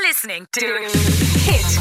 listening to Hit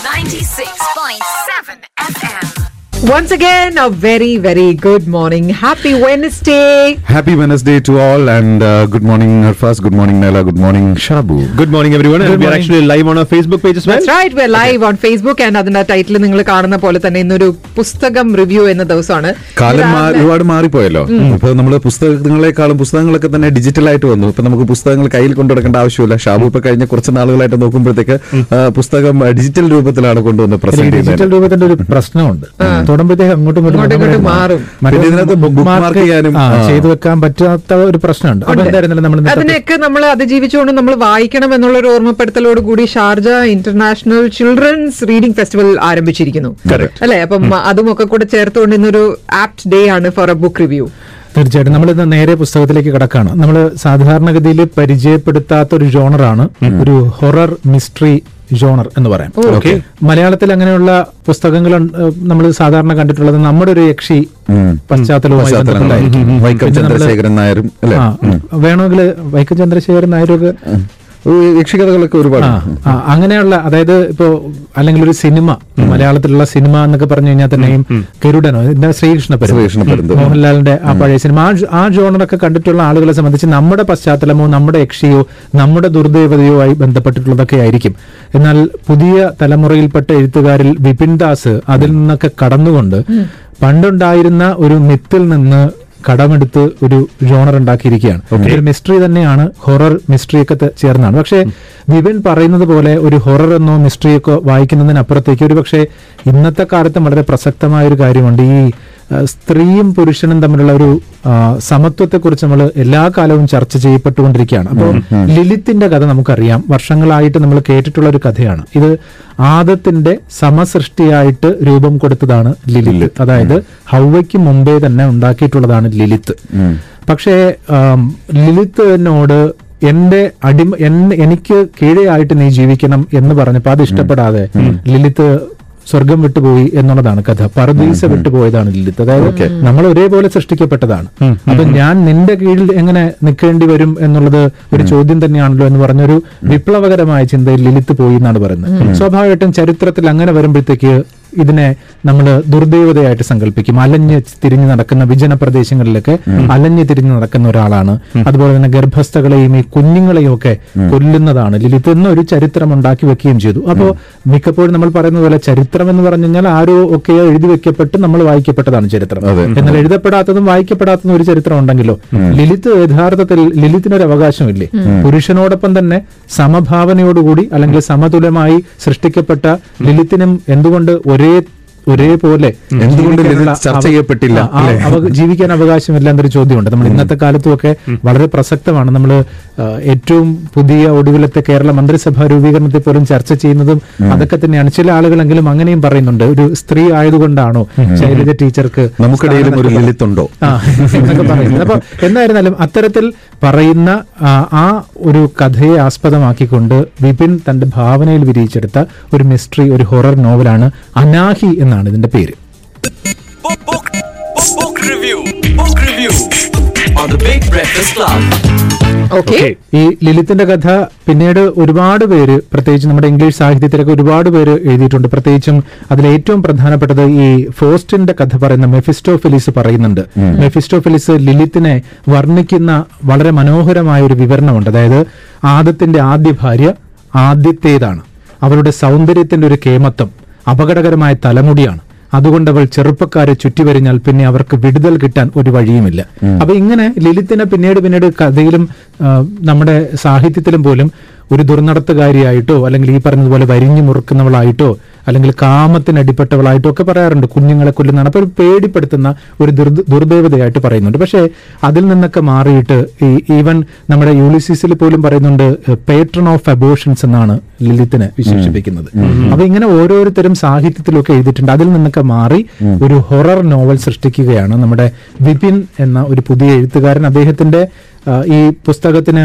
96.7 FM. Once again, a very, very good morning. Happy Wednesday. Happy Wednesday to all, and uh, good morning, Harfas. Good morning, Naila. Good morning, Shabu. Good morning, everyone. and we are actually live on our Facebook page as well. That's right. We're live on Facebook and അതിന്റെ title നിങ്ങൾ കാണുന്ന പോലെ തന്നെ ഇന്നൊരു പുസ്തകം review എന്ന ദിവസമാണ് കാലം മാ- രാവിലെ- ഒരുപാട് മാറിപ്പോയല്ലോ ഇപ്പൊ നമ്മള് പുസ്തകങ്ങളെക്കാളും പുസ്തകങ്ങളൊക്കെ തന്നെ ഡിജിറ്റൽ ആയിട്ട് വന്നു ഇപ്പൊ നമുക്ക് പുസ്തകങ്ങൾ കയ്യിൽ കൊണ്ടുനടക്കേണ്ട ആവശ്യമില്ല ഷാബു ഇപ്പൊ കഴിഞ്ഞ കുറച്ച് നാളുകളായിട്ട് നോക്കുമ്പോഴത്തേക്ക് ആ, പുസ്തകം ഡിജിറ്റൽ രൂപത്തിലാണ് കൊണ്ടുവന്ന് പ്രസന്റ് ഡിജിറ്റൽ ചെയ്യുന്നത് രൂപത്തിന്റെ ഒരു പ്രശ്നമുണ്ട് തൊടുമ്പോഴത്തേക്ക് അങ്ങോട്ടും അങ്ങോട്ടും ഇങ്ങോട്ടും മാറും. പിന്നെ ഇതിനകത്ത് bookmark ചെയ്യാനും, ആ. ചെയ്തു വെക്കാൻ പറ്റാത്ത ഒരു പ്രശ്നമുണ്ട് അപ്പൊ എന്തായിരുന്നാലും നമ്മൾ ഇന്നത്തെ അതിനെയൊക്കെ നമ്മൾ അതിജീവിച്ചുകൊണ്ട് നമ്മൾ വായിക്കണം എന്നുള്ള ഒരു ഓർമ്മപ്പെടുത്തലോട് കൂടി Sharjah international children's reading festival ആരംഭിച്ചിരിക്കുന്നു Correct. അല്ലെ അപ്പം അതും ഒക്കെ കൂടെ ചേർത്തുകൊണ്ട് ഇന്നൊരു ആപ്റ്റ് ഡേ ആണ് ഫോർ എ ബുക്ക് റിവ്യൂ തീർച്ചയായിട്ടും നമ്മൾ ഇന്ന് നേരെ പുസ്തകത്തിലേക്ക് കിടക്കാണ് നമ്മൾ സാധാരണഗതിയിൽ പരിചയപ്പെടുത്താത്ത ഒരു ജോണറാണ് ഒരു ഹൊറർ മിസ്റ്ററി ജോണർ എന്ന് പറയാം Okay. മലയാളത്തിൽ അങ്ങനെയുള്ള പുസ്തകങ്ങൾ നമ്മൾ സാധാരണ കണ്ടിട്ടുള്ളത് നമ്മുടെ ഒരു യക്ഷി ഉം. പശ്ചാത്തലവുമായി ബന്ധപ്പെട്ടായിരിക്കും വൈക്കം പിന്നെ നമ്മള് ചന്ദ്രശേഖരൻ നായരും അല്ലെ ആ, വേണമെങ്കിൽ വൈക്കം ചന്ദ്രശേഖരൻ നായരൊക്കെ യക്ഷികഥകളൊക്കെ ഒരുപാട് ആ, ആ, അങ്ങനെയുള്ള അതായത് ഇപ്പോ അല്ലെങ്കിൽ ഒരു സിനിമ മലയാളത്തിലുള്ള സിനിമ എന്നൊക്കെ പറഞ്ഞു കഴിഞ്ഞാൽ തന്നെയും ഗരുഡനോ എന്താ ശ്രീകൃഷ്ണ പരുന്ത്. ശ്രീകൃഷ്ണ പരുന്ത്. മോഹൻലാലിന്റെ ആ പഴയ സിനിമ ആ ജ- ആ ജോണറൊക്കെ കണ്ടിട്ടുള്ള ആളുകളെ സംബന്ധിച്ച് നമ്മുടെ പശ്ചാത്തലമോ നമ്മുടെ യക്ഷിയോ നമ്മുടെ ദുർദേവതയോ ആയി ബന്ധപ്പെട്ടിട്ടുള്ളതൊക്കെ ആയിരിക്കും എന്നാൽ പുതിയ തലമുറയിൽപ്പെട്ട എഴുത്തുകാരിൽ വിപിൻ ദാസ് അതിൽ നിന്നൊക്കെ കടന്നുകൊണ്ട് പണ്ടുണ്ടായിരുന്ന ഒരു മിത്തിൽ നിന്ന് കടമെടുത്ത് ഒരു ജോണർ ഉണ്ടാക്കിയിരിക്കുകയാണ് ഒരു മിസ്റ്ററി തന്നെയാണ് ഹൊറർ മിസ്റ്ററി ഒക്കെ ത- ചേർന്നാണ് പക്ഷേ വിപിൻ പറയുന്നത് പോലെ ഒരു ഹൊറർ എന്നോ മിസ്റ്ററിയൊക്കെ വായിക്കുന്നതിനപ്പുറത്തേക്ക് ഒരു പക്ഷേ ഇന്നത്തെ കാലത്ത് വളരെ പ്രസക്തമായ ഒരു കാര്യമുണ്ട് ഈ ആ, സ്ത്രീയും പുരുഷനും തമ്മിലുള്ള ഒരു ആ, സമത്വത്തെക്കുറിച്ച് നമ്മൾ എല്ലാ കാലവും ചർച്ച ചെയ്യപ്പെട്ടുകൊണ്ടിരിക്കുകയാണ് അപ്പോൾ ലിലിത്തിന്റെ കഥ നമുക്കറിയാം വർഷങ്ങളായിട്ട് നമ്മൾ കേട്ടിട്ടുള്ള ഒരു കഥയാണ് ഇത് ആദത്തിന്റെ സമസൃഷ്ടിയായിട്ട് രൂപം കൊടുത്തതാണ് ലിലിത്ത് അതായത് ഹൗവയ്ക്ക് മുമ്പേ തന്നെ ഉണ്ടാക്കിയിട്ടുള്ളതാണ് ലിലിത്ത് പക്ഷേ ആം, ലിലിത്തിനോട് എന്റെ അടിമ എൻ- എനിക്ക് കീഴെയായിട്ട് നീ ജീവിക്കണം എന്ന് പറഞ്ഞപ്പോ അത് ഇഷ്ടപ്പെടാതെ ലിലിത്ത് സ്വർഗം വിട്ടുപോയി എന്നുള്ളതാണ് കഥ പർദീസ വിട്ടുപോയതാണ് ലിലിത്ത് അതായത് നമ്മൾ ഒരേപോലെ സൃഷ്ടിക്കപ്പെട്ടതാണ് അപ്പൊ ഞാൻ നിന്റെ കീഴിൽ എങ്ങനെ നിൽക്കേണ്ടി വരും എന്നുള്ളത് ഒരു ചോദ്യം തന്നെയാണല്ലോ എന്ന് പറഞ്ഞൊരു വിപ്ലവകരമായ ചിന്തയിൽ ലിലിത്ത് പോയി എന്നാണ് പറയുന്നത് സ്വാഭാവികമായിട്ടും ചരിത്രത്തിൽ അങ്ങനെ വരുമ്പോഴത്തേക്ക് ഇതിനെ നമ്മൾ ദുർദൈവതയായിട്ട് സങ്കല്പിക്കും അലഞ്ഞ് തിരിഞ്ഞു നടക്കുന്ന വിജന പ്രദേശങ്ങളിലൊക്കെ അലഞ്ഞു തിരിഞ്ഞു നടക്കുന്ന ഒരാളാണ് അതുപോലെ തന്നെ ഗർഭസ്ഥകളെയും ഈ കുഞ്ഞുങ്ങളെയും ഒക്കെ കൊല്ലുന്നതാണ് ലിലിത്ത് എന്നൊരു ചരിത്രം ഉണ്ടാക്കി വെക്കുകയും ചെയ്തു അപ്പോ മിക്കപ്പോഴും നമ്മൾ പറയുന്ന പോലെ ചരിത്രം എന്ന് പറഞ്ഞു കഴിഞ്ഞാൽ ആരോ ഒക്കെയോ എഴുതി വെക്കപ്പെട്ട് നമ്മൾ വായിക്കപ്പെട്ടതാണ് ചരിത്രം എന്നാൽ എഴുതപ്പെടാത്തതും വായിക്കപ്പെടാത്തതും ഒരു ചരിത്രം ഉണ്ടെങ്കിലോ ലിലിത്ത് യഥാർത്ഥത്തിൽ ലിലിത്തിനൊരു അവകാശമില്ലേ പുരുഷനോടൊപ്പം തന്നെ സമഭാവനയോടുകൂടി അല്ലെങ്കിൽ സമതുലമായി സൃഷ്ടിക്കപ്പെട്ട ലിലിത്തിനും എന്തുകൊണ്ട് ഒരേ ഒരേപോലെ എന്തുകൊണ്ട് ജീവിക്കാനുള്ള ലിലിത്ത് ചർച്ച അവ- ചെയ്യപ്പെട്ടില്ല, ആ, ആ, അവ- ജീവിക്കാൻ അവകാശമില്ല എന്നൊരു ചോദ്യമുണ്ട് നമ്മൾ ഇന്നത്തെ കാലത്തും ഒക്കെ വളരെ പ്രസക്തമാണ് നമ്മൾ ഏറ്റവും പുതിയ ഒടുവിലത്തെ കേരള മന്ത്രിസഭാ രൂപീകരണത്തെ പോലും ചർച്ച ചെയ്യുന്നതും അതൊക്കെ തന്നെയാണ് ചില ആളുകളെങ്കിലും അങ്ങനെയും പറയുന്നുണ്ട് ഒരു സ്ത്രീ ആയതുകൊണ്ടാണോ ശൈലജ ടീച്ചർക്ക് നമുക്കിടയിലും ഒരു ലിലിത്തുണ്ടോ ആ, എന്നൊക്കെ പറയുന്നത് അപ്പൊ എന്തായിരുന്നാലും അത്തരത്തിൽ പറയുന്ന ആ, ആ ഒരു കഥയെ ആസ്പദമാക്കിക്കൊണ്ട് വിപിൻ തന്റെ ഭാവനയിൽ വിരിയിച്ചെടുത്ത ഒരു മിസ്റ്ററി ഒരു ഹൊറർ നോവലാണ് അനാഹി എന്നാണ് ഇതിന്റെ പേര് Book, book, book, book review. Book review on the Big Breakfast Club. Okay ഈ ലിലിത്തിന്റെ കഥ പിന്നീട് ഒരുപാട് പേര് പ്രത്യേകിച്ച് നമ്മുടെ ഇംഗ്ലീഷ് സാഹിത്യത്തിലൊക്കെ ഒരുപാട് പേര് എഴുതിയിട്ടുണ്ട് പ്രത്യേകിച്ചും അതിൽ ഏറ്റവും പ്രധാനപ്പെട്ടത് ഈ ഫോസ്റ്റിന്റെ കഥ പറയുന്ന മെഫിസ്റ്റോഫിലിസ് പറയുന്നുണ്ട് മെഫിസ്റ്റോഫിലിസ് ലിലിത്തിനെ വർണ്ണിക്കുന്ന വളരെ മനോഹരമായ ഒരു വിവരണമുണ്ട് അതായത് ആദത്തിന്റെ ആദ്യ ഭാര്യ ആദ്യത്തേതാണ് അവരുടെ സൗന്ദര്യത്തിന്റെ ഒരു കേമത്വം അപകടകരമായ തലമുടിയാണ് അതുകൊണ്ട് അവൾ ചെറുപ്പക്കാരെ ചുറ്റിവരിഞ്ഞാൽ പിന്നെ അവർക്ക് വിടുതൽ കിട്ടാൻ ഒരു വഴിയുമില്ല അപ്പൊ ഇങ്ങനെ ലളിത്തിനെ പിന്നീട് പിന്നീട് കഥയിലും ആ, നമ്മുടെ സാഹിത്യത്തിലും പോലും ഒരു ദുർനടത്തുകാരിയായിട്ടോ അല്ലെങ്കിൽ ഈ പറഞ്ഞതുപോലെ വരിഞ്ഞു മുറുക്കുന്നവളായിട്ടോ അല്ലെങ്കിൽ കാമത്തിനടിപ്പെട്ടവളായിട്ടോ ഒക്കെ പറയാറുണ്ട് കുഞ്ഞുങ്ങളെ കൊല്ലുന്നതാണ് അപ്പൊ ഒരു പേടിപ്പെടുത്തുന്ന ഒരു ദുർദ- ദുർദേവതയായിട്ട് പറയുന്നുണ്ട് പക്ഷേ അതിൽ നിന്നൊക്കെ മാറിയിട്ട് ഈ ഈവൻ നമ്മുടെ യൂളിസിസിൽ പോലും പറയുന്നുണ്ട് പേട്രൺ ഓഫ് അബോഷൻസ് എന്നാണ് ലിലിത്തിനെ വിശേഷിപ്പിക്കുന്നത് അപ്പൊ ഇങ്ങനെ ഓരോരുത്തരും സാഹിത്യത്തിലൊക്കെ എഴുതിയിട്ടുണ്ട് അതിൽ നിന്നൊക്കെ മാറി ഒരു ഹൊറർ നോവൽ സൃഷ്ടിക്കുകയാണ് നമ്മുടെ വിപിൻ എന്ന ഒരു പുതിയ എഴുത്തുകാരൻ അദ്ദേഹത്തിന്റെ ആ, ഈ പുസ്തകത്തിന്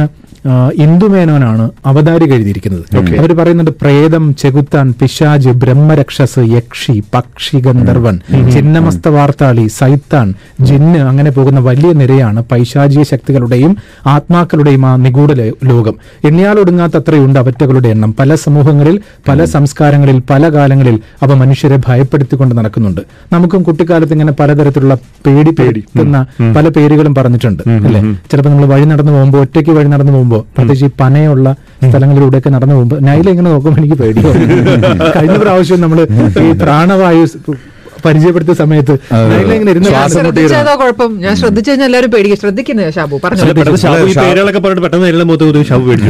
ആ, ഇന്ദുമേനോനാണ് അവതാരിക എഴുതിയിരിക്കുന്നത് അവർ പറയുന്നുണ്ട് പ്രേതം ചെകുത്താൻ പിശാജ് ബ്രഹ്മരക്ഷസ് യക്ഷി പക്ഷി ഗന്ധർവൻ ചിന്നമസ്ത വാർത്താളി സൈത്താൻ ജിന്ന് അങ്ങനെ പോകുന്ന വലിയ നിരയാണ് പൈശാചിക ശക്തികളുടെയും ആത്മാക്കളുടെയും ആ നിഗൂഢ ലേ- ലോകം എണ്ണിയാലൊടുങ്ങാത്തത്രയുണ്ട് അവറ്റകളുടെ എണ്ണം പല സമൂഹങ്ങളിൽ പല സംസ്കാരങ്ങളിൽ പല കാലങ്ങളിൽ അവ മനുഷ്യരെ ഭയപ്പെടുത്തിക്കൊണ്ട് നടക്കുന്നുണ്ട് നമുക്കും കുട്ടിക്കാലത്ത് ഇങ്ങനെ പലതരത്തിലുള്ള പേടി പേടിക്കുന്ന പല പേരുകളും പറഞ്ഞിട്ടുണ്ട് അല്ലെ ചിലപ്പോൾ നമ്മൾ വഴി നടന്നു പോകുമ്പോൾ ഒറ്റയ്ക്ക് വഴി നടന്നു പോകുമ്പോൾ പ്രത്യേകിച്ച് ഈ പനയുള്ള സ്ഥലങ്ങളിലൂടെയൊക്കെ നടന്നു പോകുമ്പോൾ നൈല ഇങ്ങനെ നോക്കുമ്പോൾ എനിക്ക് പേടിയാവും കഴിഞ്ഞ പ്രാവശ്യം നമ്മൾ ഈ പ്രാണവായു സ് പരിചയപ്പെടുത്തിയ സമയത്ത് നൈല ഇങ്ങനെ ഇരുന്ന് ശ്വാസം മുട്ടി ശ്രദ്ധിച്ചതോ കുഴപ്പം ഞാൻ ശ്രദ്ധിച്ചു കഴിഞ്ഞാൽ എല്ലാവരും പേടിക്കും ശ്രദ്ധിക്കുന്നത് ഷാബു പറഞ്ഞു അല്ല, പെട്ടെന്ന് ഷാബു ഈ പേരുകളൊക്കെ പറഞ്ഞിട്ട് പെട്ടെന്ന് എല്ലാം മൊത്തം ഒരു ഷാബു പേടിച്ചു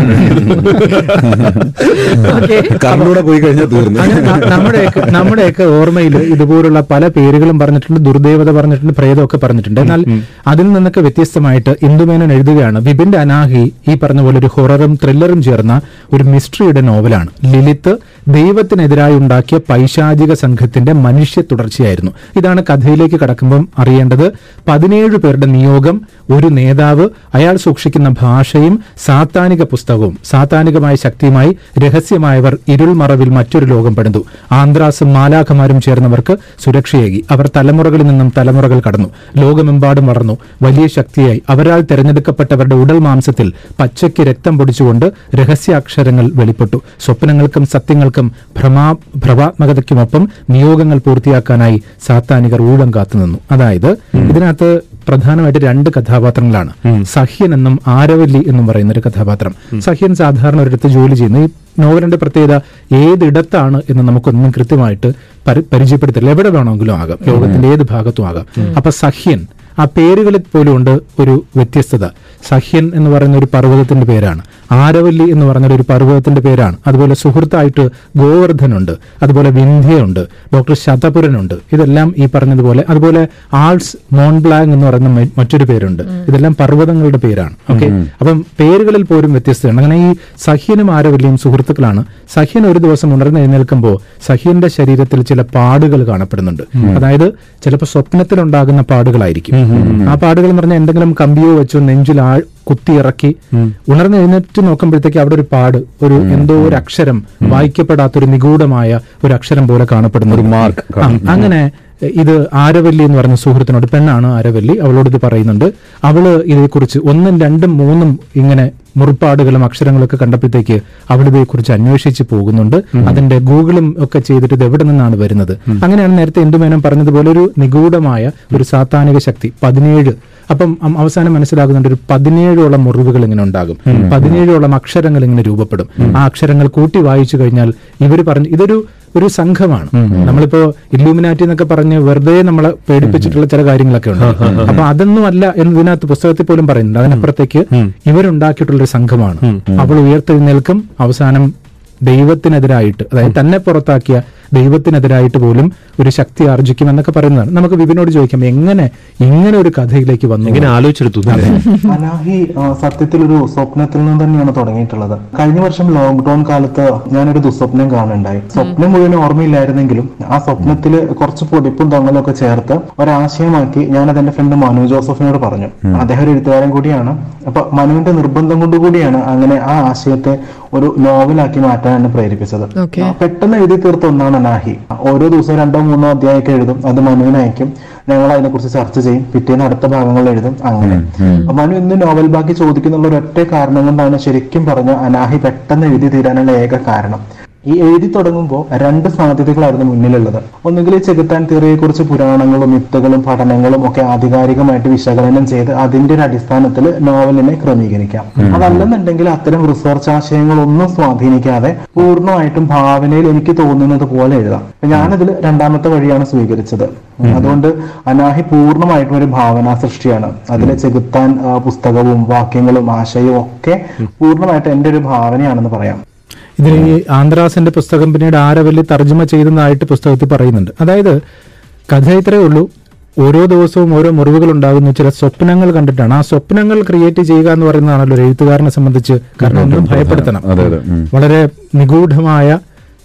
ഓക്കെ കറിലൂടെ പോയി കഴിഞ്ഞാൽ തീർന്നു അങ്ങനെ ന- നമ്മുടെയൊക്കെ നമ്മുടെയൊക്കെ ഓർമ്മയിൽ ഇതുപോലുള്ള പല പേരുകളും പറഞ്ഞിട്ടുണ്ട് ദുർദേവത പറഞ്ഞിട്ടുണ്ട് പ്രേതമൊക്കെ പറഞ്ഞിട്ടുണ്ട് എന്നാൽ അതിൽ നിന്നൊക്കെ വ്യത്യസ്തമായിട്ട് ഇന്ദുമേനൻ എഴുതുകയാണ് വിപിന്റെ അനാഹി ഈ പറഞ്ഞ പോലെ ഒരു ഹൊററും ത്രില്ലറും ചേർന്ന ഒരു മിസ്റ്ററിയുടെ നോവലാണ് ലിലിത്ത് ദൈവത്തിനെതിരായി ഉണ്ടാക്കിയ പൈശാചിക സംഘത്തിന്റെ മനുഷ്യ തുടർച്ചയായിരുന്നു ഇതാണ് കഥയിലേക്ക് കടക്കുമ്പം അറിയേണ്ടത് പതിനേഴ് പേരുടെ നിയോഗം ഒരു നേതാവ് അയാൾ സൂക്ഷിക്കുന്ന ഭാഷയും സാത്താനിക പുസ്തകവും സാത്താനികമായ ശക്തിയുമായി രഹസ്യമായവർ ഇരുൾമറവിൽ മറ്റൊരു ലോകം പണിതു ആന്ത്രാസും മാലാഖമാരും ചേർന്നവർക്ക് സുരക്ഷയേകി അവർ തലമുറകളിൽ നിന്നും തലമുറകൾ കടന്നു ലോകമെമ്പാടും വളർന്നു വലിയ ശക്തിയായി അവരാൽ തെരഞ്ഞെടുക്കപ്പെട്ടവരുടെ ഉടൽ മാംസത്തിൽ പച്ചയ്ക്ക് രക്തം പൊടിച്ചുകൊണ്ട് രഹസ്യാക്ഷരങ്ങൾ വെളിപ്പെട്ടു സ്വപ്നങ്ങൾക്കും സത്യങ്ങൾക്കും ഭ്രമാ ഭ്രവാത്മകതയ്ക്കുമൊപ്പം നിയോഗങ്ങൾ പൂർത്തിയാക്കാനായി സാത്താനികർ ഊഴം കാത്തുനിന്നു അതായത് ഇതിനകത്ത് പ്രധാനമായിട്ട് രണ്ട് കഥാപാത്രങ്ങളാണ് സഹ്യൻ എന്നും ആരവല്ലി എന്നും പറയുന്ന ഒരു കഥാപാത്രം സഹ്യൻ സാധാരണ ഒരിടത്ത് ജോലി ചെയ്യുന്നു ഈ നോവലിന്റെ പ്രത്യേകത ഏതിടത്താണ് എന്ന് നമുക്കൊന്നും കൃത്യമായിട്ട് പരി- പരിചയപ്പെടുത്തില്ല എവിടെ വേണമെങ്കിലും ആകാം ലോകത്തിന്റെ ഏത് ഭാഗത്തും ആകാം അപ്പൊ സഹ്യൻ ആ പേരുകളിൽ പോലും ഉണ്ട് ഒരു വ്യത്യസ്തത സഹ്യൻ എന്ന് പറയുന്ന ഒരു പർവ്വതത്തിന്റെ പേരാണ് ആരവല്ലി എന്ന് പറഞ്ഞ ഒരു പർവ്വതത്തിന്റെ പേരാണ് അതുപോലെ സുഹൃത്തായിട്ട് ഗോവർദ്ധനുണ്ട് അതുപോലെ വിന്ധ്യയുണ്ട് ഡോക്ടർ ശതപുരനുണ്ട് ഇതെല്ലാം ഈ പറഞ്ഞതുപോലെ അതുപോലെ ആൾസ് മോൺബ്ലാങ് എന്ന് പറയുന്ന മ- മറ്റൊരു പേരുണ്ട് ഇതെല്ലാം പർവ്വതങ്ങളുടെ പേരാണ് ഓക്കെ അപ്പം പേരുകളിൽ പോലും വ്യത്യസ്തമാണ് അങ്ങനെ ഈ സഹ്യനും ആരവല്ലിയും സുഹൃത്തുക്കളാണ് സഹ്യൻ ഒരു ദിവസം ഉണർന്ന് എഴുന്നേൽക്കുമ്പോൾ സഹ്യന്റെ ശരീരത്തിൽ ചില പാടുകൾ കാണപ്പെടുന്നുണ്ട് അതായത് ചിലപ്പോൾ സ്വപ്നത്തിലുണ്ടാകുന്ന പാടുകളായിരിക്കും ആ പാടുകൾ എന്ന് പറഞ്ഞാൽ എന്തെങ്കിലും കമ്പിയോ വെച്ചോ നെഞ്ചിൽ ആ കുത്തിയിറക്കി ഉണർന്ന് എഴുന്നേറ്റ് നോക്കുമ്പോഴത്തേക്ക് അവിടെ ഒരു പാട് ഒരു എന്തോ ഒരു അക്ഷരം വായിക്കപ്പെടാത്ത ഒരു നിഗൂഢമായ ഒരു അക്ഷരം പോലെ കാണപ്പെടുന്ന ഒരു മാർക്ക് അങ്ങനെ ഇത് ആരവല്ലി എന്ന് പറഞ്ഞ സുഹൃത്തിനോട് പെണ്ണാണ് ആരവല്ലി അവളോട് ഇത് പറയുന്നുണ്ട് അവള് ഇതേക്കുറിച്ച് ഒന്നും രണ്ടും മൂന്നും ഇങ്ങനെ മുറിപ്പാടുകളും അക്ഷരങ്ങളൊക്കെ കണ്ടപ്പോഴത്തേക്ക് അവൾ ഇതേക്കുറിച്ച് അന്വേഷിച്ച് പോകുന്നുണ്ട് അതിന്റെ ഗൂഗിളും ഒക്കെ ചെയ്തിട്ട് ഇത് എവിടെ നിന്നാണ് വരുന്നത് അങ്ങനെയാണ് നേരത്തെ എന്തുമേനം പറഞ്ഞതുപോലെ ഒരു നിഗൂഢമായ ഒരു സാത്താനിക ശക്തി പതിനേഴ് അപ്പം അം- അവസാനം മനസ്സിലാകുന്നുണ്ട് ഒരു പതിനേഴോളം മുറിവുകൾ ഇങ്ങനെ ഉണ്ടാകും പതിനേഴോളം അക്ഷരങ്ങൾ ഇങ്ങനെ രൂപപ്പെടും ആ അക്ഷരങ്ങൾ കൂട്ടി വായിച്ചു കഴിഞ്ഞാൽ ഇവർ പറഞ്ഞു ഇതൊരു ഒരു സംഘമാണ് നമ്മളിപ്പോ ഇല്ലൂമിനാറ്റി എന്നൊക്കെ പറഞ്ഞ് വെറുതെ നമ്മളെ പേടിപ്പിച്ചിട്ടുള്ള ചില കാര്യങ്ങളൊക്കെ ഉണ്ട് അപ്പൊ അതൊന്നും അല്ല എന്ന് ഇതിനകത്ത് പുസ്തകത്തിൽ പോലും പറയുന്നുണ്ട് അതിനപ്പുറത്തേക്ക് ഇവരുണ്ടാക്കിയിട്ടുള്ള ഒരു സംഘമാണ് അവൾ ഉയർത്തെഴുന്നേൽക്കും അവസാനം ദൈവത്തിനെതിരായിട്ട് അതായത് തന്നെ പുറത്താക്കിയ ദൈവത്തിനെതിരായിട്ട് പോലും ഒരു ശക്തി ആർജിക്കും എന്നൊക്കെ പറയുന്നതാണ് നമുക്ക് വിപിനോട് ചോദിക്കാം എങ്ങനെ ഇങ്ങനെ ഒരു കഥയിലേക്ക് വന്നു ഇങ്ങനെ ആലോചിച്ചെടുത്തു അനാഹി ആ, സത്യത്തിൽ ഒരു സ്വപ്നത്തിൽ നിന്ന് തന്നെയാണ് തുടങ്ങിയിട്ടുള്ളത് കഴിഞ്ഞ വർഷം ലോക്ക്ഡൌൺ കാലത്ത് ഞാനൊരു ദുസ്വപ്നം കാണുണ്ടായി സ്വപ്നം മുഴുവൻ ഓർമ്മയില്ലായിരുന്നെങ്കിലും ആ സ്വപ്നത്തിൽ കുറച്ച് പൊടിപ്പും തൊങ്ങലും ഒക്കെ ചേർത്ത് ഒരാശയമാക്കി ഞാനത് എന്റെ ഫ്രണ്ട് മനു ജോസഫിനോട് പറഞ്ഞു അദ്ദേഹം ഒരു എഴുത്തുകാരൻ കൂടിയാണ് അപ്പൊ മനുവിന്റെ നിർബന്ധം കൊണ്ട് കൂടിയാണ് അങ്ങനെ ആ ആശയത്തെ ഒരു നോവലാക്കി മാറ്റാൻ എന്നെ പ്രേരിപ്പിച്ചത് Okay. ആ, പെട്ടെന്ന് എഴുതി തീർത്ത ഒന്നാണ് അനാഹി ഓരോ ദിവസവും രണ്ടോ മൂന്നോ അധ്യായമൊക്കെ എഴുതും അത് മനുവിന് അയക്കും ഞങ്ങൾ അതിനെക്കുറിച്ച് ചർച്ച ചെയ്യും പിറ്റേന്ന് അടുത്ത ഭാഗങ്ങൾ എഴുതും അങ്ങനെ മനു ഇന്ന് നോവൽ ബാക്കി ചോദിക്കുന്നുള്ള ഒരൊറ്റ കാരണം കൊണ്ടാണ് ശരിക്കും പറഞ്ഞ അനാഹി പെട്ടെന്ന് എഴുതി തീരാനുള്ള ഏക കാരണം ഈ എഴുതി തുടങ്ങുമ്പോൾ രണ്ട് സാധ്യതകളായിരുന്നു മുന്നിലുള്ളത് ഒന്നുകിൽ ഈ ചെകുത്താൻ തിയറിയെ കുറിച്ച് പുരാണങ്ങളും മിത്തുകളും പഠനങ്ങളും ഒക്കെ ആധികാരികമായിട്ട് വിശകലനം ചെയ്ത് അതിന്റെ ഒരു അടിസ്ഥാനത്തിൽ നോവലിനെ ക്രമീകരിക്കാം അതല്ലെന്നുണ്ടെങ്കിൽ അത്തരം റിസർച്ച് ആശയങ്ങളൊന്നും സ്വാധീനിക്കാതെ പൂർണ്ണമായിട്ടും ഭാവനയിൽ എനിക്ക് തോന്നുന്നത് പോലെ എഴുതാം അപ്പൊ ഞാനതിൽ രണ്ടാമത്തെ വഴിയാണ് സ്വീകരിച്ചത് അതുകൊണ്ട് അനാഹി പൂർണ്ണമായിട്ടും ഒരു ഭാവനാ സൃഷ്ടിയാണ് അതിലെ ചെകുത്താൻ ആ, പുസ്തകവും വാക്യങ്ങളും ആശയവും ഒക്കെ പൂർണ്ണമായിട്ട് എന്റെ ഒരു ഭാവനയാണെന്ന് പറയാം ഇതിൽ ഈ ആന്ധ്രാസിന്റെ പുസ്തകം പിന്നീട് ആരവല്ലി തർജ്ജമ ചെയ്തതായിട്ട് പുസ്തകത്തിൽ പറയുന്നുണ്ട് അതായത് കഥ ഇത്രയേ ഉള്ളൂ ഓരോ ദിവസവും ഓരോ മുറിവുകൾ ഉണ്ടാകുന്നു ചില സ്വപ്നങ്ങൾ കണ്ടിട്ടാണ് ആ സ്വപ്നങ്ങൾ ക്രിയേറ്റ് ചെയ്യുക എന്ന് പറയുന്നതാണല്ലോ ഒരു എഴുത്തുകാരനെ സംബന്ധിച്ച് കാരണം ഒന്നും ഭയപ്പെടുത്തണം അതെ, അതെ. ഉം. വളരെ നിഗൂഢമായ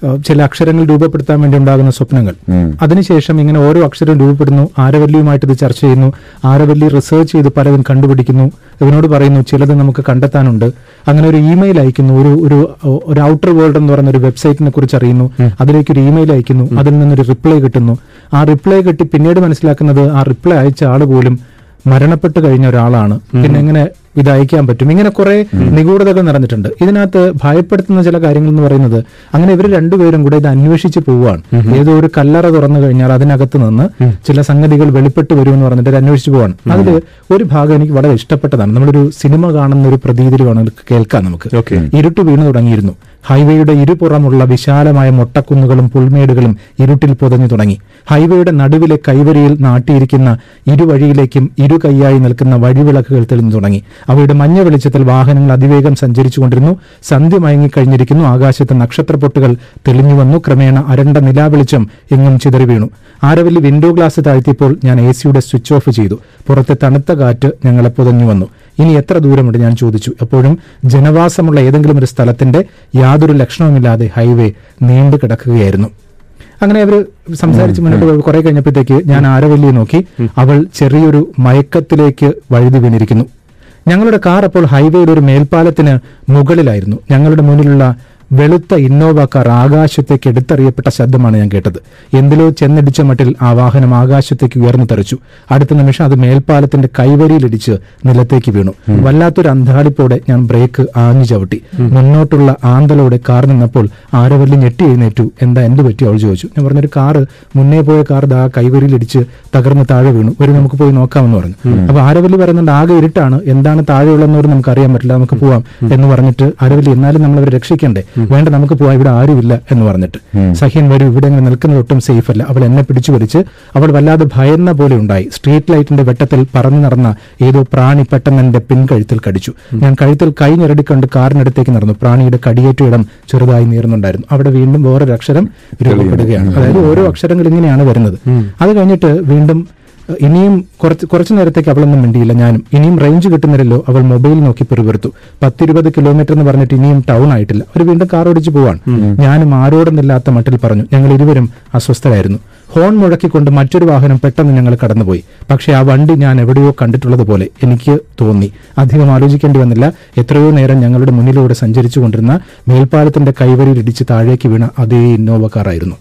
ഏഹ്, ചില അക്ഷരങ്ങൾ രൂപപ്പെടുത്താൻ വേണ്ടി ഉണ്ടാകുന്ന സ്വപ്നങ്ങൾ അതിനുശേഷം ഇങ്ങനെ ഓരോ അക്ഷരം രൂപപ്പെടുന്നു ആരവല്ലിയുമായിട്ട് ഇത് ചർച്ച ചെയ്യുന്നു ആരവല്ലി റിസർച്ച് ചെയ്ത് പലതും കണ്ടുപിടിക്കുന്നു ഇവനോട് പറയുന്നു ചിലത് നമുക്ക് കണ്ടെത്താനുണ്ട് അങ്ങനെ ഒരു ഇമെയിൽ അയക്കുന്നു ഒരു ഒരു ഒരു ഔട്ടർ വേൾഡ് എന്ന് പറയുന്ന ഒരു വെബ്സൈറ്റിനെ കുറിച്ച് അറിയുന്നു അതിലേക്ക് ഒരു ഇമെയിൽ അയക്കുന്നു അതിൽ നിന്നൊരു റിപ്ലൈ കിട്ടുന്നു ആ റിപ്ലൈ കിട്ടി പിന്നീട് മനസ്സിലാക്കുന്നത് ആ റിപ്ലൈ അയച്ച ആൾ പോലും മരണപ്പെട്ട് കഴിഞ്ഞ ഒരാളാണ് പിന്നെ എങ്ങനെ ഇത് അയക്കാൻ പറ്റും ഇങ്ങനെ കുറെ നിഗൂഢതകൾ നിറഞ്ഞിട്ടുണ്ട് ഇതിനകത്ത് ഭയപ്പെടുത്തുന്ന ചില കാര്യങ്ങൾ എന്ന് പറയുന്നത് അങ്ങനെ ഇവർ രണ്ടുപേരും കൂടെ ഇത് അന്വേഷിച്ച് പോവുകയാണ് ഏതോ ഒരു കല്ലറ തുറന്നു കഴിഞ്ഞാൽ അതിനകത്ത് നിന്ന് ചില സംഗതികൾ വെളിപ്പെട്ട് വരുമെന്ന് പറഞ്ഞിട്ട് ഇത് അന്വേഷിച്ച് പോവാണ് അതിൽ ഒരു ഭാഗം എനിക്ക് വളരെ ഇഷ്ടപ്പെട്ടതാണ് നമ്മളൊരു സിനിമ കാണുന്ന ഒരു പ്രതീതിയിൽ വേണം ഇത് കേൾക്കാൻ നമുക്ക് ഇരുട്ട് വീണു തുടങ്ങിയിരുന്നു ഹൈവേയുടെ ഇരുപുറമുള്ള വിശാലമായ മൊട്ടക്കുന്നുകളും പുൽമേടുകളും ഇരുട്ടിൽ പുതഞ്ഞു തുടങ്ങി ഹൈവേയുടെ നടുവിലെ കൈവരിയിൽ നാട്ടിയിരിക്കുന്ന ഇരുവഴിയിലേക്കും ഇരു കൈയായി നിൽക്കുന്ന വഴിവിളക്കുകൾ തെളിഞ്ഞു തുടങ്ങി അവയുടെ മഞ്ഞ വെളിച്ചത്തിൽ വാഹനങ്ങൾ അതിവേഗം സഞ്ചരിച്ചുകൊണ്ടിരുന്നു സന്ധ്യ മയങ്ങിക്കഴിഞ്ഞിരിക്കുന്നു ആകാശത്ത് നക്ഷത്രപ്പൊട്ടുകൾ തെളിഞ്ഞു വന്നു ക്രമേണ അരണ്ട നിലാവെളിച്ചം എങ്ങും ചിതറി വീണു ആരവല്ലി വിൻഡോ ഗ്ലാസ് താഴ്ത്തിയപ്പോൾ ഞാൻ എ സിയുടെ സ്വിച്ച് ഓഫ് ചെയ്തു പുറത്തെ തണുത്ത കാറ്റ് ഞങ്ങളെ പുതഞ്ഞു വന്നു ഇനി എത്ര ദൂരമുണ്ട് ഞാൻ ചോദിച്ചു അപ്പോഴും ജനവാസമുള്ള ഏതെങ്കിലും ഒരു സ്ഥലത്തിന്റെ യാതൊരു ലക്ഷണവുമില്ലാതെ ഹൈവേ നീണ്ടു കിടക്കുകയായിരുന്നു അങ്ങനെ അവർ സംസാരിച്ച് മുന്നോട്ട് പോയി കുറെ കഴിഞ്ഞപ്പോഴത്തേക്ക് ഞാൻ ആരവല്ലിയെ നോക്കി അവൾ ചെറിയൊരു മയക്കത്തിലേക്ക് വഴുതി വീണിരിക്കുന്നു ഞങ്ങളുടെ കാർ അപ്പോൾ ഹൈവേയുടെ ഒരു മേൽപ്പാലത്തിന് മുകളിലായിരുന്നു ഞങ്ങളുടെ മുന്നിലുള്ള വെളുത്ത ഇന്നോവ കാർ ആകാശത്തേക്ക് എടുത്തെറിയപ്പെട്ട ശബ്ദമാണ് ഞാൻ കേട്ടത് എന്തിലോ ചെന്നിടിച്ച മട്ടിൽ ആ വാഹനം ആകാശത്തേക്ക് ഉയർന്നു തെറിച്ചു അടുത്ത നിമിഷം അത് മേൽപ്പാലത്തിന്റെ കൈവരിയിലിടിച്ച് നിലത്തേക്ക് വീണു വല്ലാത്തൊരു അന്താളിപ്പോടെ ഞാൻ ബ്രേക്ക് ആഞ്ഞു ചവിട്ടി മുന്നോട്ടുള്ള ആന്തലോടെ കാർ നിന്നപ്പോൾ ആരവല്ലി ഞെട്ടി എഴുന്നേറ്റു എന്താ എന്ത് പറ്റി അവൾ ചോദിച്ചു ഞാൻ പറഞ്ഞൊരു കാറ് മുന്നേ പോയ കാർ ദാ കൈവരിയിലിടിച്ച് തകർന്ന് താഴെ വീണു വരും നമുക്ക് പോയി നോക്കാമെന്ന് പറഞ്ഞു അപ്പൊ ആരവല്ലി പറയുന്നുണ്ട് ആകെ ഇരുട്ടാണ് എന്താണ് താഴെയുള്ളതെന്ന് നമുക്ക് അറിയാൻ പറ്റില്ല നമുക്ക് പോവാം എന്ന് പറഞ്ഞിട്ട് ആരവല്ലി എന്നാലും നമ്മൾ അവരെ രക്ഷിക്കണ്ടേ വേണ്ട നമുക്ക് പോവാം ഇവിടെ ആരുമില്ല എന്ന് പറഞ്ഞിട്ട് സഹ്യൻ വരും ഇവിടെ ഇങ്ങനെ നിൽക്കുന്നത് ഒട്ടും സേഫ് അല്ല അവൾ എന്നെ പിടിച്ചു വലിച്ച് അവൾ വല്ലാതെ ഭയന്ന പോലെ ഉണ്ടായി സ്ട്രീറ്റ് ലൈറ്റിന്റെ വെട്ടത്തിൽ പറന്നു നടന്ന ഏതോ പ്രാണി പെട്ടെന്ന് എന്റെ പിൻകഴുത്തിൽ കടിച്ചു ഞാൻ കഴുത്തിൽ കൈ ഞെരടിക്കൊണ്ട് കാറിനടുത്തേക്ക് നടന്നു പ്രാണിയുടെ കടിയേറ്റ ഇടം ചെറുതായി നീറുന്നുണ്ടായിരുന്നു അവിടെ വീണ്ടും വേറൊരു അക്ഷരം രൂപപ്പെടുകയാണ് അതായത് ഓരോ അക്ഷരങ്ങൾ ഇങ്ങനെയാണ് വരുന്നത് അത് കഴിഞ്ഞിട്ട് വീണ്ടും ഇനിയും കുറച്ച് കുറച്ചു നേരത്തേക്ക് അവളൊന്നും മിണ്ടിയില്ല ഞാനും ഇനിയും റേഞ്ച് കിട്ടുന്നില്ലല്ലോ അവൾ മൊബൈൽ നോക്കി പെറുപെറുത്തു പത്തിരുപത് കിലോമീറ്റർ എന്ന് പറഞ്ഞിട്ട് ഇനിയും ടൗൺ ആയിട്ടില്ല അവർ വീണ്ടും കാർ ഓടിച്ചു പോവാണ് ഞാനും ആരോടൊന്നില്ലാത്ത മട്ടിൽ പറഞ്ഞു ഞങ്ങൾ ഇരുവരും അസ്വസ്ഥരായിരുന്നു ഹോൺ മുഴക്കിക്കൊണ്ട് മറ്റൊരു വാഹനം പെട്ടെന്ന് ഞങ്ങൾ കടന്നുപോയി പക്ഷേ ആ വണ്ടി ഞാൻ എവിടെയോ കണ്ടിട്ടുള്ളത് പോലെ എനിക്ക് തോന്നി അധികം ആലോചിക്കേണ്ടി വന്നില്ല എത്രയോ നേരം ഞങ്ങളുടെ മുന്നിലൂടെ സഞ്ചരിച്ചു കൊണ്ടിരുന്ന മേൽപ്പാലത്തിന്റെ കൈവരിയിൽ ഇടിച്ച് താഴേക്ക് വീണ അതേ ഇന്നോവ കാറായിരുന്നു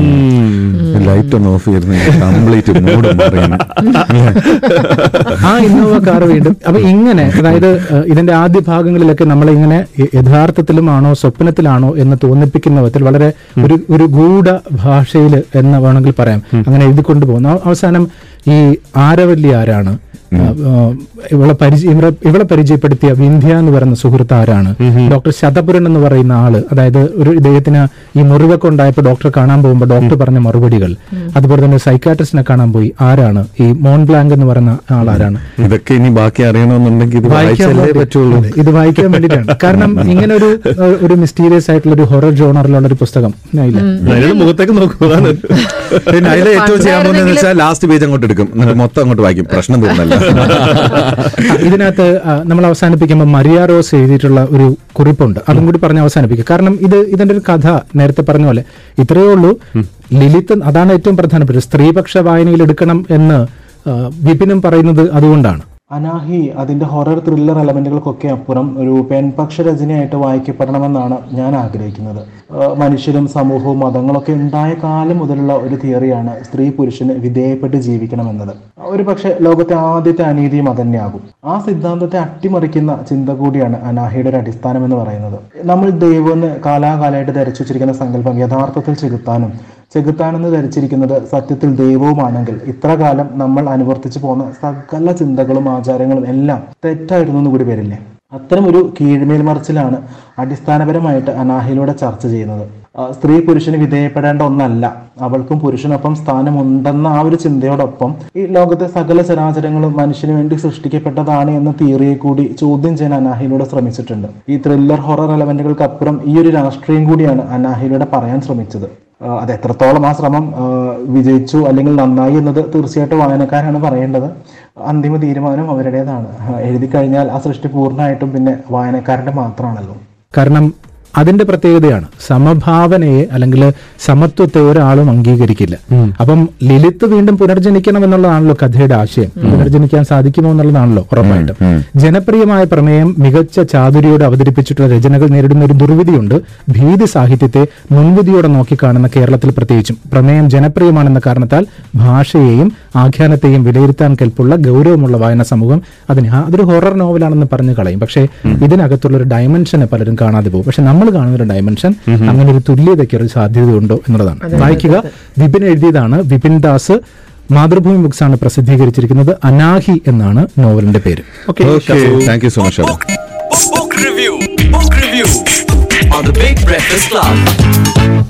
ലൈറ്റ് ഒന്ന് ഓഫ് ചെയ്തിരുന്നു കംപ്ലീറ്റ് മൂഡ് മാറിയാണ് ആ ഇന്നോവ കാർ വീണ്ടും അപ്പൊ ഇങ്ങനെ അതായത് ഏഹ്, ഇതിന്റെ ആദ്യ ഭാഗങ്ങളിലൊക്കെ നമ്മളെ ഇങ്ങനെ യ- യഥാർത്ഥത്തിലുമാണോ സ്വപ്നത്തിലാണോ എന്ന് തോന്നിപ്പിക്കുന്ന വിധത്തിൽ വളരെ ഒരു ഒരു ഗൂഢ ഭാഷയിൽ എന്ന് വേണമെങ്കിൽ പറയാം അങ്ങനെ എഴുതിക്കൊണ്ടു പോകുന്നു അവ- അവസാനം ഈ ആരവല്ലി ആരാണ് ആ, ആ, ഇവളെ പരിചയ ഇവളെ- ഇവളെ പരിചയപ്പെടുത്തിയ വിന്ധ്യ എന്ന് പറയുന്ന സുഹൃത്ത് ആരാണ് ഡോക്ടർ ശതപുരൻ എന്ന് പറയുന്ന ആള് അതായത് ഒരു ഇദ്ദേഹത്തിന് ഈ മുറിവൊക്കെ ഉണ്ടായപ്പോൾ ഡോക്ടറെ കാണാൻ പോകുമ്പോൾ ഡോക്ടർ പറഞ്ഞ മറുപടികൾ അതുപോലെ തന്നെ സൈക്കാട്രിസ്റ്റിനെ കാണാൻ പോയി ആരാണ് ഈ മോൺ ബ്ലാങ്ക് എന്ന് പറയുന്ന ആൾ ആരാണ് ഇതൊക്കെ ഇനി ബാക്കി അറിയണമെന്നുണ്ടെങ്കിൽ ഇത് വായിക്കാൻ വായിച്ചല്ലേ വേണ്ടി- പറ്റുള്ളൂ അതെ, ഇത് വായിക്കാൻ വേണ്ടിയിട്ടാണ് കാരണം ഇങ്ങനെ ഒരു ഒരു മിസ്റ്റീരിയസ് ആയിട്ടുള്ള ഒരു ഹൊറർ ജോണറിലുള്ള ഒരു പുസ്തകം ഇല്ല അതിനുള്ള മുഖത്തേക്ക് നോക്കും അതാണ് പിന്നെ അതിൽ ഏറ്റവും ചെയ്യാൻ പോകുന്നത് വെച്ചാൽ ലാസ്റ്റ് പേജ് അങ്ങോട്ട് എടുക്കും എന്നിട്ട് മൊത്തം അങ്ങോട്ട് വായിക്കും പ്രശ്നം തീർന്നല്ല ഇതിനകത്ത് ആ, നമ്മൾ അവസാനിപ്പിക്കുമ്പോൾ മരിയ റോസ് എഴുതിയിട്ടുള്ള ഒരു കുറിപ്പുണ്ട് അതും കൂടി പറഞ്ഞ് അവസാനിപ്പിക്കുക കാരണം ഇത് ഇതിന്റെ ഒരു കഥ നേരത്തെ പറഞ്ഞ പോലെ ഇത്രയേ ഉള്ളൂ ലിലിത്ത് അതാണ് ഏറ്റവും പ്രധാനപ്പെട്ട സ്ത്രീപക്ഷ വായനയിൽ എടുക്കണം എന്ന് ആ, വിപിനും പറയുന്നത് അതുകൊണ്ടാണ് അനാഹി അതിന്റെ ഹൊറർ ത്രില്ലർ എലമെന്റുകൾക്കൊക്കെ അപ്പുറം ഒരു പെൺപക്ഷ രചനയായിട്ട് വായിക്കപ്പെടണമെന്നാണ് ഞാൻ ആഗ്രഹിക്കുന്നത് ആഹ് മനുഷ്യരും സമൂഹവും മതങ്ങളൊക്കെ ഉണ്ടായ കാലം മുതലുള്ള ഒരു തിയറിയാണ് സ്ത്രീ പുരുഷന് വിധേയപ്പെട്ട് ജീവിക്കണമെന്നത് ഒരു പക്ഷേ ലോകത്തെ ആദ്യത്തെ അനീതിയും അതന്നെയാകും ആ സിദ്ധാന്തത്തെ അട്ടിമറിക്കുന്ന ചിന്ത കൂടിയാണ് അനാഹിയുടെ ഒരു അടിസ്ഥാനം എന്ന് പറയുന്നത് നമ്മൾ ദൈവമെന്ന് കാലാകാലമായിട്ട് ധരിച്ചു വെച്ചിരിക്കുന്ന സങ്കല്പം യഥാർത്ഥത്തിൽ ചെകുത്താനും ചെകുത്താനെന്ന് ധരിച്ചിരിക്കുന്നത് സത്യത്തിൽ ദൈവവുമാണെങ്കിൽ ഇത്ര കാലം നമ്മൾ അനുവർത്തിച്ചു പോന്ന സകല ചിന്തകളും ആചാരങ്ങളും എല്ലാം തെറ്റായിരുന്നു എന്ന് കൂടി വരില്ലേ അത്തരം ഒരു കീഴ്മേൽ മറിച്ചിലാണ് അടിസ്ഥാനപരമായിട്ട് അനാഹിലൂടെ ചർച്ച ചെയ്യുന്നത് ആ, സ്ത്രീ പുരുഷന് വിധേയപ്പെടേണ്ട ഒന്നല്ല അവൾക്കും പുരുഷനൊപ്പം സ്ഥാനമുണ്ടെന്ന ആ ഒരു ചിന്തയോടൊപ്പം ഈ ലോകത്തെ സകല ചരാചരങ്ങളും മനുഷ്യന് വേണ്ടി സൃഷ്ടിക്കപ്പെട്ടതാണ് എന്ന തിയറിയെ കൂടി ചോദ്യം ചെയ്യാൻ അനാഹിലൂടെ ശ്രമിച്ചിട്ടുണ്ട് ഈ ത്രില്ലർ ഹൊറർ എലമെന്റുകൾക്ക് അപ്പുറം ഈ ഒരു രാഷ്ട്രീയം കൂടിയാണ് അനാഹിലൂടെ പറയാൻ ശ്രമിച്ചത് ആ, അത് എത്രത്തോളം ആ ശ്രമം ആ, വിജയിച്ചു അല്ലെങ്കിൽ നന്നായി എന്നത് തീർച്ചയായിട്ടും വായനക്കാരാണ് പറയേണ്ടത് അന്തിമ തീരുമാനം അവരുടേതാണ് ആ, എഴുതി കഴിഞ്ഞാൽ ആ സൃഷ്ടി പൂർണ്ണമായിട്ടും പിന്നെ വായനക്കാരുടെ മാത്രമാണല്ലോ കാരണം അതിന്റെ പ്രത്യേകതയാണ് സമഭാവനയെ അല്ലെങ്കിൽ സമത്വത്തെ ഒരാളും അംഗീകരിക്കില്ല അപ്പം ലിലിത്ത് വീണ്ടും പുനർജനിക്കണം എന്നുള്ളതാണല്ലോ കഥയുടെ ആശയം പുനർജനിക്കാൻ സാധിക്കുമോ എന്നുള്ളതാണല്ലോ ഉറപ്പായിട്ടും ജനപ്രിയമായ പ്രമേയം മികച്ച ചാതുരിയോടെ അവതരിപ്പിച്ചിട്ടുള്ള രചനകൾ നേരിടുന്ന ഒരു ദുർവിധിയുണ്ട് ഭീതി സാഹിത്യത്തെ മുൻവിധിയോടെ നോക്കിക്കാണുന്ന കേരളത്തിൽ പ്രത്യേകിച്ചും പ്രമേയം ജനപ്രിയമാണെന്ന കാരണത്താൽ ഭാഷയെയും ആഖ്യാനത്തെയും വിലയിരുത്താൻ കെൽപ്പുള്ള ഗൗരവമുള്ള വായന സമൂഹം അതിന് ആ, അതൊരു ഹൊറർ നോവലാണെന്ന് പറഞ്ഞു കളയും പക്ഷേ ഇതിനകത്തുള്ള ഒരു ഡയമെൻഷനെ പലരും കാണാതെ പോകും പക്ഷെ നമ്മൾ കാണുന്ന ഒരു ഡയമെൻഷൻ അങ്ങനെ ഒരു തുല്യതയ്ക്ക് ഒരു സാധ്യതയുണ്ടോ എന്നുള്ളതാണ് വായിക്കുക വിപിൻ എഴുതിയതാണ് വിപിൻ ദാസ് മാതൃഭൂമി ബുക്സ് ആണ് പ്രസിദ്ധീകരിച്ചിരിക്കുന്നത് അനാഹി എന്നാണ് നോവലിന്റെ പേര് okay thank you so much Book, book, book review. Book review on the Big Breakfast Club.